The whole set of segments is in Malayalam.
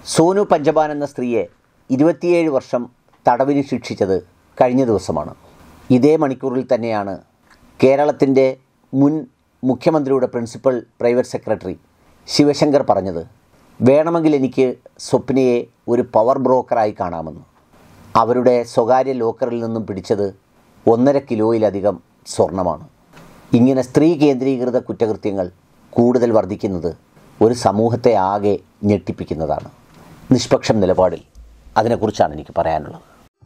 സോനു പഞ്ചബാൻ എന്ന സ്ത്രീയെ ഇരുപത്തിയേഴ് വർഷം തടവിന് ശിക്ഷിച്ചത് കഴിഞ്ഞ ദിവസമാണ് ഇതേ മണിക്കൂറിൽ തന്നെയാണ് കേരളത്തിൻ്റെ മുൻ മുഖ്യമന്ത്രിയുടെ പ്രിൻസിപ്പൽ പ്രൈവറ്റ് സെക്രട്ടറി ശിവശങ്കർ പറഞ്ഞത് വേണമെങ്കിൽ എനിക്ക് സ്വപ്നയെ ഒരു പവർ ബ്രോക്കറായി കാണാമെന്ന് അവരുടെ സ്വകാര്യ ലോക്കറിൽ നിന്നും പിടിച്ചത് ഒന്നര കിലോയിലധികം സ്വർണമാണ് ഇങ്ങനെ സ്ത്രീ കേന്ദ്രീകൃത കുറ്റകൃത്യങ്ങൾ കൂടുതൽ വർദ്ധിക്കുന്നത് ഒരു സമൂഹത്തെ ആകെ ഞെട്ടിപ്പിക്കുന്നതാണ് നിഷ്പക്ഷം നിലപാടിൽ അതിനെക്കുറിച്ചാണ് എനിക്ക് പറയാനുള്ളത്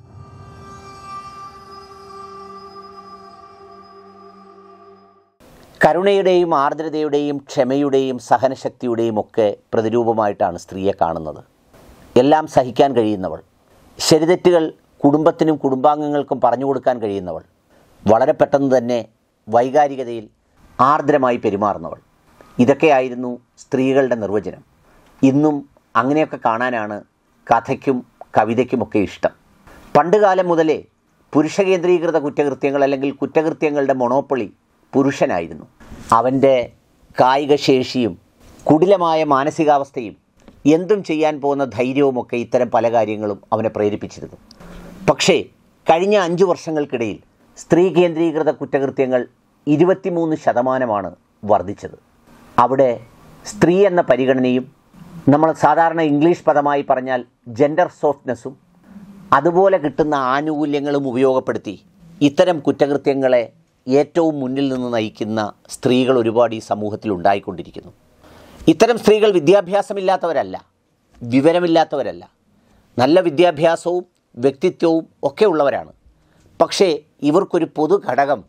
കരുണയുടെയും ആർദ്രതയുടെയും ക്ഷമയുടെയും സഹനശക്തിയുടെയും ഒക്കെ പ്രതിരൂപമായിട്ടാണ് സ്ത്രീയെ കാണുന്നത് എല്ലാം സഹിക്കാൻ കഴിയുന്നവൾ ശരിതെറ്റുകൾ കുടുംബത്തിനും കുടുംബാംഗങ്ങൾക്കും പറഞ്ഞു കൊടുക്കാൻ കഴിയുന്നവൾ വളരെ പെട്ടെന്ന് തന്നെ വൈകാരികതയിൽ ആർദ്രമായി പെരുമാറുന്നവൾ ഇതൊക്കെയായിരുന്നു സ്ത്രീകളുടെ നിർവചനം ഇന്നും അങ്ങനെയൊക്കെ കാണാനാണ് കഥയ്ക്കും കവിതയ്ക്കുമൊക്കെ ഇഷ്ടം പണ്ടുകാലം മുതലേ പുരുഷ കേന്ദ്രീകൃത കുറ്റകൃത്യങ്ങൾ അല്ലെങ്കിൽ കുറ്റകൃത്യങ്ങളുടെ മൊണോപ്പൊളി പുരുഷനായിരുന്നു അവൻ്റെ കായികശേഷിയും കുടിലമായ മാനസികാവസ്ഥയും എന്തും ചെയ്യാൻ പോകുന്ന ധൈര്യവുമൊക്കെ ഇത്തരം പല കാര്യങ്ങളും അവനെ പ്രേരിപ്പിച്ചിരുന്നു പക്ഷേ കഴിഞ്ഞ അഞ്ചു വർഷങ്ങൾക്കിടയിൽ സ്ത്രീ കേന്ദ്രീകൃത കുറ്റകൃത്യങ്ങൾ ഇരുപത്തിമൂന്ന് ശതമാനമാണ് വർദ്ധിച്ചത് അവിടെ സ്ത്രീ എന്ന പരിഗണനയും നമ്മൾ സാധാരണ ഇംഗ്ലീഷ് പദമായി പറഞ്ഞാൽ ജെൻഡർ സോഫ്റ്റ്നെസ്സും അതുപോലെ കിട്ടുന്ന ആനുകൂല്യങ്ങളും ഉപയോഗപ്പെടുത്തി ഇത്തരം കുറ്റകൃത്യങ്ങളെ ഏറ്റവും മുന്നിൽ നിന്ന് നയിക്കുന്ന സ്ത്രീകൾ ഒരുപാട് ഈ സമൂഹത്തിൽ ഉണ്ടായിക്കൊണ്ടിരിക്കുന്നു ഇത്തരം സ്ത്രീകൾ വിദ്യാഭ്യാസമില്ലാത്തവരല്ല വിവരമില്ലാത്തവരല്ല നല്ല വിദ്യാഭ്യാസവും വ്യക്തിത്വവും ഒക്കെ ഉള്ളവരാണ് പക്ഷേ ഇവർക്കൊരു പൊതു ഘടകം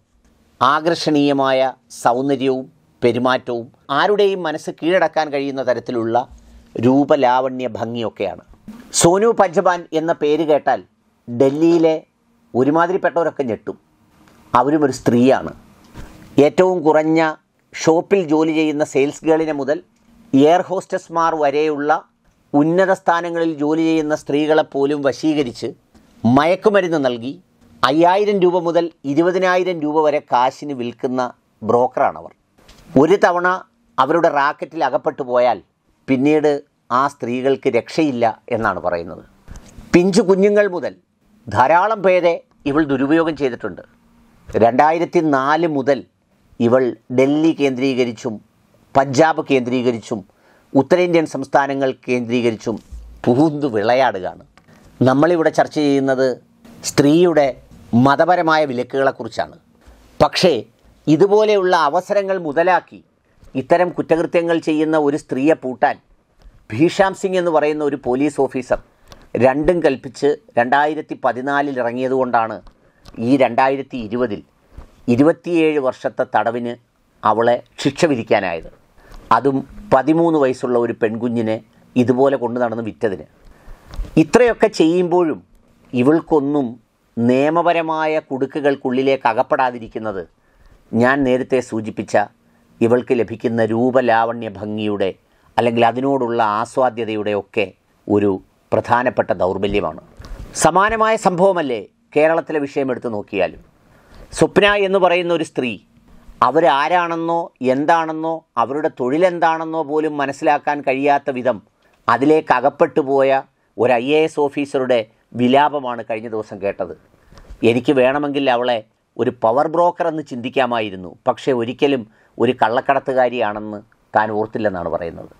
ആകർഷണീയമായ സൗന്ദര്യവും പെരുമാറ്റവും ആരുടെയും മനസ്സ് കീഴടക്കാൻ കഴിയുന്ന തരത്തിലുള്ള രൂപലാവണ്യ ഭംഗിയൊക്കെയാണ് സോനു പഞ്ചബാൻ എന്ന പേര് കേട്ടാൽ ഡൽഹിയിലെ ഒരുമാതിരിപ്പെട്ടവരൊക്കെ ഞെട്ടും അവരും ഒരു സ്ത്രീയാണ് ഏറ്റവും കുറഞ്ഞ ഷോപ്പിൽ ജോലി ചെയ്യുന്ന സെയിൽസ് ഗേളിനെ മുതൽ എയർ ഹോസ്റ്റസ്മാർ വരെയുള്ള ഉന്നത സ്ഥാനങ്ങളിൽ ജോലി ചെയ്യുന്ന സ്ത്രീകളെ പോലും വശീകരിച്ച് മയക്കുമരുന്ന് നൽകി അയ്യായിരം രൂപ മുതൽ ഇരുപതിനായിരം രൂപ വരെ കാശിന് വിൽക്കുന്ന ബ്രോക്കറാണവർ ഒരു തവണ അവരുടെ റാക്കറ്റിൽ അകപ്പെട്ടു പോയാൽ പിന്നീട് ആ സ്ത്രീകൾക്ക് രക്ഷയില്ല എന്നാണ് പറയുന്നത് പിഞ്ചു കുഞ്ഞുങ്ങൾ മുതൽ ധാരാളം പേരെ ഇവൾ ദുരുപയോഗം ചെയ്തിട്ടുണ്ട് രണ്ടായിരത്തി നാല് മുതൽ ഇവൾ ഡൽഹി കേന്ദ്രീകരിച്ചും പഞ്ചാബ് കേന്ദ്രീകരിച്ചും ഉത്തരേന്ത്യൻ സംസ്ഥാനങ്ങൾ കേന്ദ്രീകരിച്ചും പൂന്തു വിളയാടുകയാണ് നമ്മളിവിടെ ചർച്ച ചെയ്യുന്നത് സ്ത്രീയുടെ മതപരമായ വിലക്കുകളെക്കുറിച്ചാണ് പക്ഷേ ഇതുപോലെയുള്ള അവസരങ്ങൾ മുതലാക്കി ഇത്തരം കുറ്റകൃത്യങ്ങൾ ചെയ്യുന്ന ഒരു സ്ത്രീയെ പൂട്ടാൻ ഭീഷാം സിംഗ് എന്ന് പറയുന്ന ഒരു പോലീസ് ഓഫീസർ രണ്ടും കൽപ്പിച്ച് രണ്ടായിരത്തി പതിനാലിൽ ഇറങ്ങിയതുകൊണ്ടാണ് ഈ രണ്ടായിരത്തി ഇരുപതിൽ ഇരുപത്തിയേഴ് വർഷത്തെ തടവിന് അവളെ ശിക്ഷ വിധിക്കാനായത് അതും പതിമൂന്ന് വയസ്സുള്ള ഒരു പെൺകുഞ്ഞിനെ ഇതുപോലെ കൊണ്ടു നടന്ന് വിറ്റതിന് ഇത്രയൊക്കെ ചെയ്യുമ്പോഴും ഇവൾക്കൊന്നും നിയമപരമായ കുടുക്കുകൾക്കുള്ളിലേക്ക് അകപ്പെടാതിരിക്കുന്നത് ഞാൻ നേരത്തെ സൂചിപ്പിച്ച ഇവൾക്ക് ലഭിക്കുന്ന രൂപലാവണ്യ ഭംഗിയുടെ അല്ലെങ്കിൽ അതിനോടുള്ള ആസ്വാദ്യതയുടെ ഒക്കെ ഒരു പ്രധാനപ്പെട്ട ദൗർബല്യമാണ് സമാനമായ സംഭവമല്ലേ കേരളത്തിലെ വിഷയം എടുത്തു നോക്കിയാലും സ്വപ്ന എന്ന് പറയുന്ന ഒരു സ്ത്രീ അവരാരാണെന്നോ എന്താണെന്നോ അവരുടെ തൊഴിലെന്താണെന്നോ പോലും മനസ്സിലാക്കാൻ കഴിയാത്ത വിധം അതിലേക്ക് അകപ്പെട്ടു പോയ ഒരു ഐ എ എസ് ഓഫീസറുടെ വിലാപമാണ് കഴിഞ്ഞ ദിവസം കേട്ടത് എനിക്ക് വേണമെങ്കിൽ അവളെ ഒരു പവർ ബ്രോക്കർ എന്ന് ചിന്തിക്കാമായിരുന്നു പക്ഷേ ഒരിക്കലും ഒരു കള്ളക്കടത്തുകാരിയാണെന്ന് താൻ ഓർത്തില്ലെന്നാണ് പറയുന്നത്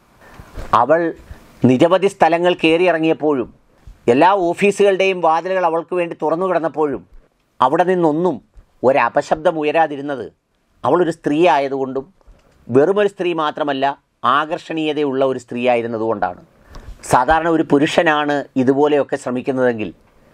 അവൾ നിരവധി സ്ഥലങ്ങൾ കയറി ഇറങ്ങിയപ്പോഴും എല്ലാ ഓഫീസുകളുടെയും വാതിലുകൾ അവൾക്ക് വേണ്ടി തുറന്നു കിടന്നപ്പോഴും അവിടെ നിന്നൊന്നും ഒരപശബ്ദം ഉയരാതിരുന്നത് അവളൊരു സ്ത്രീ ആയതുകൊണ്ടും വെറുമൊരു സ്ത്രീ മാത്രമല്ല ആകർഷണീയതയുള്ള ഒരു സ്ത്രീ ആയിരുന്നതുകൊണ്ടാണ് സാധാരണ ഒരു പുരുഷനാണ് ഇതുപോലെയൊക്കെ ശ്രമിക്കുന്നതെങ്കിൽ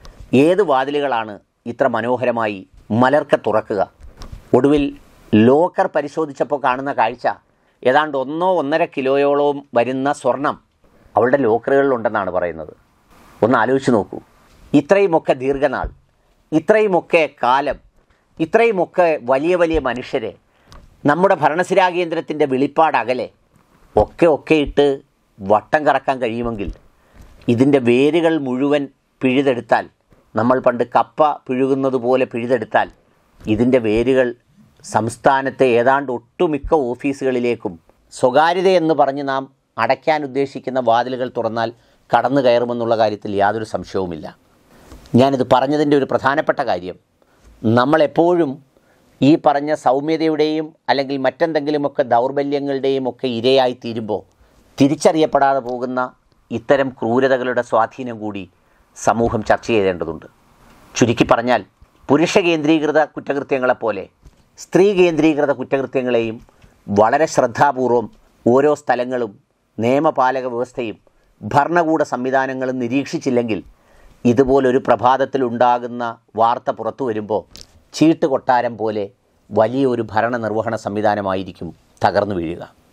ഏത് വാതിലുകളാണ് ഇത്ര മനോഹരമായി മലർക്ക തുറക്കുക ഒടുവിൽ ലോക്കർ പരിശോധിച്ചപ്പോൾ കാണുന്ന കാഴ്ച ഏതാണ്ട് ഒന്നോ ഒന്നര കിലോയോളവും വരുന്ന സ്വർണം അവളുടെ ലോക്കറുകളിലുണ്ടെന്നാണ് പറയുന്നത് ഒന്ന് ആലോചിച്ച് നോക്കൂ ഇത്രയുമൊക്കെ ദീർഘനാൾ ഇത്രയുമൊക്കെ കാലം ഇത്രയുമൊക്കെ വലിയ വലിയ മനുഷ്യരെ നമ്മുടെ ഭരണസിരാ കേന്ദ്രത്തിൻ്റെ വെളിപ്പാട് അകലെ ഒക്കെ ഒക്കെ ഇട്ട് വട്ടം കറക്കാൻ കഴിയുമെങ്കിൽ ഇതിൻ്റെ വേരുകൾ മുഴുവൻ പിഴുതെടുത്താൽ നമ്മൾ പണ്ട് കപ്പ പിഴുകുന്നത് പോലെ പിഴുതെടുത്താൽ ഇതിൻ്റെ വേരുകൾ സംസ്ഥാനത്തെ ഏതാണ്ട് ഒട്ടുമിക്ക ഓഫീസുകളിലേക്കും സ്വകാര്യതയെന്ന് പറഞ്ഞ് നാം അടയ്ക്കാൻ ഉദ്ദേശിക്കുന്ന വാതിലുകൾ തുറന്നാൽ കടന്നു കയറുമെന്നുള്ള കാര്യത്തിൽ യാതൊരു സംശയവുമില്ല ഞാനിത് പറഞ്ഞതിൻ്റെ ഒരു പ്രധാനപ്പെട്ട കാര്യം നമ്മളെപ്പോഴും ഈ പറഞ്ഞ സൗമ്യതയുടെയും അല്ലെങ്കിൽ മറ്റെന്തെങ്കിലുമൊക്കെ ദൗർബല്യങ്ങളുടെയും ഒക്കെ ഇരയായി തീരുമ്പോൾ തിരിച്ചറിയപ്പെടാതെ പോകുന്ന ഇത്തരം ക്രൂരതകളുടെ സ്വാധീനം കൂടി സമൂഹം ചർച്ച ചെയ്യേണ്ടതുണ്ട് ചുരുക്കി പറഞ്ഞാൽ പുരുഷ കേന്ദ്രീകൃത കുറ്റകൃത്യങ്ങളെപ്പോലെ സ്ത്രീ കേന്ദ്രീകൃത കുറ്റകൃത്യങ്ങളെയും വളരെ ശ്രദ്ധാപൂർവം ഓരോ സ്ഥലങ്ങളും നിയമപാലക വ്യവസ്ഥയും ഭരണകൂട സംവിധാനങ്ങളും നിരീക്ഷിച്ചില്ലെങ്കിൽ ഇതുപോലൊരു പ്രഭാതത്തിൽ ഉണ്ടാകുന്ന വാർത്ത പുറത്തു വരുമ്പോൾ ചീട്ട് കൊട്ടാരം പോലെ വലിയൊരു ഭരണ നിർവഹണ സംവിധാനമായിരിക്കും തകർന്നു വീഴുക